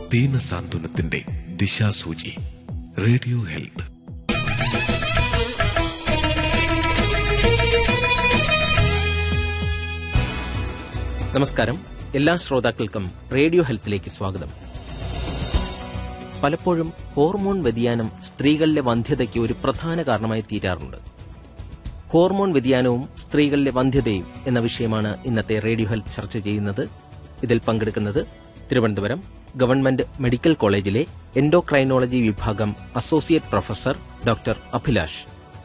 ദീന സാന്ത്വനത്തിന്റെ ദിശാസൂചി radio health നമസ്കാരം എല്ലാ ശ്രോതാക്കൾക്കും റേഡിയോ ഹെൽത്തിലേക്ക് സ്വാഗതം പലപ്പോഴും ഹോർമോൺ വ്യതിയാനം സ്ത്രീകളിലെ വന്ധ്യതയ്ക്ക് ഒരു പ്രധാന കാരണമായി തീരാറുണ്ട് ഹോർമോൺ വ്യതിയാനവും സ്ത്രീകളിലെ വന്ധ്യതയും എന്ന വിഷയമാണ് ഇന്നത്തെ റേഡിയോ ഹെൽത്ത് ചർച്ച ചെയ്യുന്നത് ഇതിൽ പങ്കെടുക്കുന്നത് തിരുവനന്തപുരം ഗവൺമെന്റ് മെഡിക്കൽ കോളേജിലെ എൻഡോക്രൈനോളജി വിഭാഗം അസോസിയേറ്റ് പ്രൊഫസർ ഡോക്ടർ അഭിലാഷ്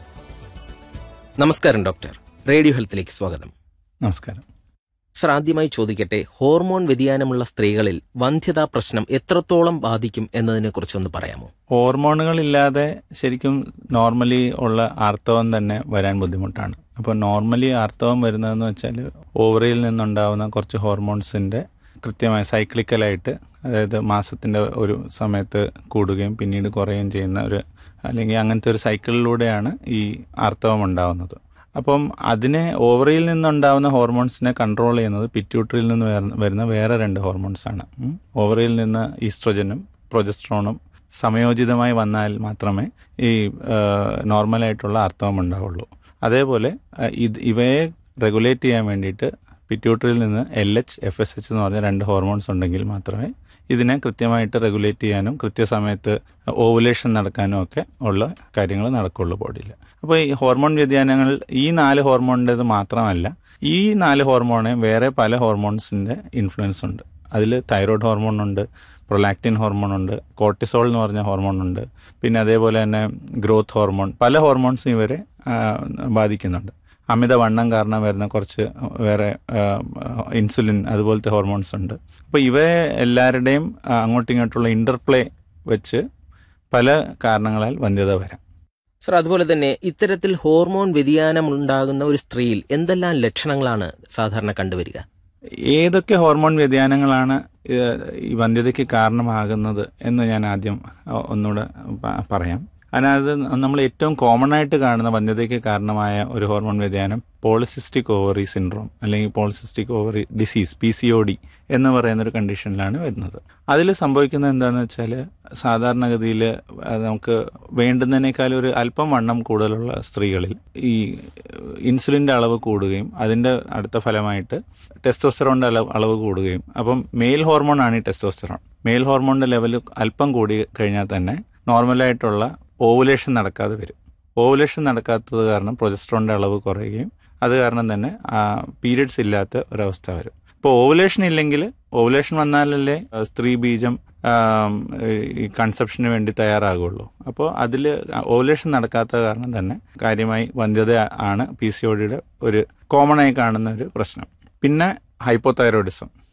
നമസ്കാരം ഡോക്ടർ റേഡിയോ ഹെൽത്തിലേക്ക് സ്വാഗതം നമസ്കാരം സർ ആദ്യമായി ചോദിക്കട്ടെ ഹോർമോൺ വ്യതിയാനമുള്ള സ്ത്രീകളിൽ വന്ധ്യതാ പ്രശ്നം എത്രത്തോളം ബാധിക്കും എന്നതിനെ കുറിച്ചൊന്ന് പറയാമോ ഹോർമോണുകളില്ലാതെ ശരിക്കും നോർമലി ഉള്ള ആർത്തവം തന്നെ വരാൻ ബുദ്ധിമുട്ടാണ് അപ്പോൾ നോർമലി ആർത്തവം വരുന്നതെന്ന് വെച്ചാൽ ഓവറിയിൽ നിന്നുണ്ടാവുന്ന കുറച്ച് ഹോർമോൺസിൻ്റെ കൃത്യമായ സൈക്ലിക്കലായിട്ട് അതായത് മാസത്തിൻ്റെ ഒരു സമയത്ത് കൂടുകയും പിന്നീട് കുറയുകയും ചെയ്യുന്ന ഒരു അല്ലെങ്കിൽ അങ്ങനത്തെ ഒരു സൈക്കിളിലൂടെയാണ് ഈ ആർത്തവം ഉണ്ടാവുന്നത് അപ്പം അതിനെ ഓവറിയിൽ നിന്നുണ്ടാവുന്ന ഹോർമോൺസിനെ കൺട്രോൾ ചെയ്യുന്നത് പിറ്റ്യൂട്ടറിയിൽ നിന്ന് വേറെ- വരുന്ന വേറെ രണ്ട് ഹോർമോൺസാണ് ഉം. ഓവറിയിൽ നിന്ന് ഈസ്ട്രോജനും പ്രൊജസ്ട്രോണും സമയോചിതമായി വന്നാൽ മാത്രമേ ഈ ആ, നോർമലായിട്ടുള്ള ആർത്തവം ഉണ്ടാവുള്ളൂ അതേപോലെ ആ, ഇത് ഇവയെ റെഗുലേറ്റ് ചെയ്യാൻ വേണ്ടിയിട്ട് പിറ്റ്യൂട്ടറിയിൽ നിന്ന് L H F S H എന്ന് പറഞ്ഞ രണ്ട് ഹോർമോൺസ് ഉണ്ടെങ്കിൽ മാത്രമേ ഇതിനെ കൃത്യമായിട്ട് റെഗുലേറ്റ് ചെയ്യാനും കൃത്യസമയത്ത് ഓവുലേഷൻ നടക്കാനും ഒക്കെ ഉള്ള കാര്യങ്ങൾ നടക്കുള്ളൂ ബോഡിയിൽ അപ്പോൾ ഈ ഹോർമോൺ വ്യതിയാനങ്ങൾ ഈ നാല് ഹോർമോണിൻ്റെത് മാത്രമല്ല ഈ നാല് ഹോർമോണെ വേറെ പല ഹോർമോൺസിൻ്റെ ഇൻഫ്ലുവൻസ് ഉണ്ട് അതിൽ തൈറോയ്ഡ് ഹോർമോൺ ഉണ്ട് പ്രൊലാക്റ്റിൻ ഹോർമോൺ ഉണ്ട് കോർട്ടിസോൾ എന്ന് പറഞ്ഞ ഹോർമോൺ ഉണ്ട് പിന്നെ അതേപോലെ തന്നെ ഗ്രോത്ത് ഹോർമോൺ പല ഹോർമോൺസും ഇവരെ ആ, ബാധിക്കുന്നുണ്ട് അമിതവണ്ണം കാരണം വരുന്ന കുറച്ച് വേറെ ആ, ഇൻസുലിൻ അതുപോലത്തെ ഹോർമോൺസ് ഉണ്ട് അപ്പോൾ ഇവയെ എല്ലാവരുടെയും ആ, അങ്ങോട്ടും ഇങ്ങോട്ടുള്ള ഇൻ്റർപ്ലേ വെച്ച് പല കാരണങ്ങളാൽ വന്ധ്യത വരാം സർ അതുപോലെ തന്നെ ഇത്തരത്തിൽ ഹോർമോൺ വ്യതിയാനം ഉണ്ടാകുന്ന ഒരു സ്ത്രീയിൽ എന്തെല്ലാം ലക്ഷണങ്ങളാണ് സാധാരണ കണ്ടുവരിക ഏതൊക്കെ ഹോർമോൺ വ്യതിയാനങ്ങളാണ് ഏഹ്, ഈ വന്ധ്യതയ്ക്ക് കാരണമാകുന്നത് എന്ന് ഞാൻ ആദ്യം ഒ- ഒന്നുകൂടെ പ- പറയാം അതിനകത്ത് നമ്മൾ ഏറ്റവും കോമൺ ആയിട്ട് കാണുന്ന വന്ധ്യതയ്ക്ക് കാരണമായ ഒരു ഹോർമോൺ വ്യതിയാനം പോളിസിസ്റ്റിക് ഓവറി സിൻഡ്രോം അല്ലെങ്കിൽ polycystic ovary disease P C O D എന്ന് പറയുന്ന ഒരു കണ്ടീഷനിലാണ് വരുന്നത് അതിൽ സംഭവിക്കുന്നത് എന്താണെന്ന് വെച്ചാൽ സാധാരണഗതിയിൽ നമുക്ക് വേണ്ടുന്നതിനേക്കാൾ ഒരു അല്പം വണ്ണം കൂടുതലുള്ള സ്ത്രീകളിൽ ഈ ഇൻസുലിൻ്റെ അളവ് കൂടുകയും അതിൻ്റെ അടുത്ത ഫലമായിട്ട് ടെസ്റ്റോസ്റ്ററോണിൻ്റെ അളവ് അളവ് കൂടുകയും അപ്പം മെയിൽ ഹോർമോണാണ് ഈ ടെസ്റ്റോസ്റ്ററോൺ മെയിൽ ഹോർമോണിൻ്റെ ലെവൽ അല്പം കൂടി കഴിഞ്ഞാൽ തന്നെ നോർമലായിട്ടുള്ള ഓവുലേഷൻ നടക്കാതെ വരും ഓവുലേഷൻ നടക്കാത്തത് കാരണം പ്രൊജസ്ട്രോണിൻ്റെ അളവ് കുറയുകയും അത് കാരണം തന്നെ പീരിയഡ്സ് ഇല്ലാത്ത ഒരവസ്ഥ വരും ഇപ്പോൾ ഓവുലേഷൻ ഇല്ലെങ്കിൽ ഓവുലേഷൻ വന്നാലല്ലേ ആ, സ്ത്രീ ബീജം ആം, ഈ കൺസെപ്ഷന് വേണ്ടി തയ്യാറാകുള്ളൂ അപ്പോൾ അതിൽ ഓവുലേഷൻ നടക്കാത്ത കാരണം തന്നെ കാര്യമായി വന്ധ്യത ആണ് പി സി ഒ ഡിയുടെ ഒരു കോമൺ ആയി കാണുന്ന ഒരു പ്രശ്നം പിന്നെ ഹൈപ്പോതൈറോയിഡിസം